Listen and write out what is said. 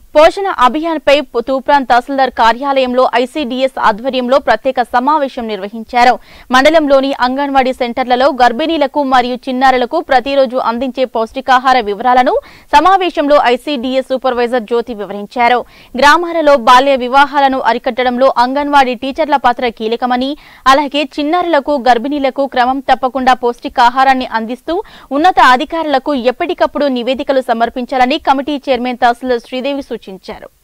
పోషణ అభియాన్ పై తూప్రాన్ తహసీల్దార్ కార్యాలయంలో ఐసీడీఎస్ ఆధ్వర్యంలో ప్రత్యేక సమావేశం నిర్వహించారు మండలంలోని అంగన్వాడీ సెంటర్లలో గర్భిణీలకు మరియు చిన్నారులకు ప్రతిరోజు అందించే పౌష్టికాహార వివరాలను సమావేశంలో ఐసీడీఎస్ సూపర్వైజర్ జ్యోతి వివరించారు గ్రామాలలో బాల్య వివాహాలను అరికట్టడంలో అంగన్వాడీ టీచర్ల పాత్ర కీలకమని అలాగే చిన్నారులకు గర్భిణీలకు క్రమం తప్పకుండా పౌష్టికాహారాన్ని అందిస్తూ ఉన్నత అధికారులకు ఎప్పటికప్పుడు నివేదికలు సమర్పించాలని కమిటీ చైర్మన్ తహసీల్దార్ శ్రీదేవి సూచించారు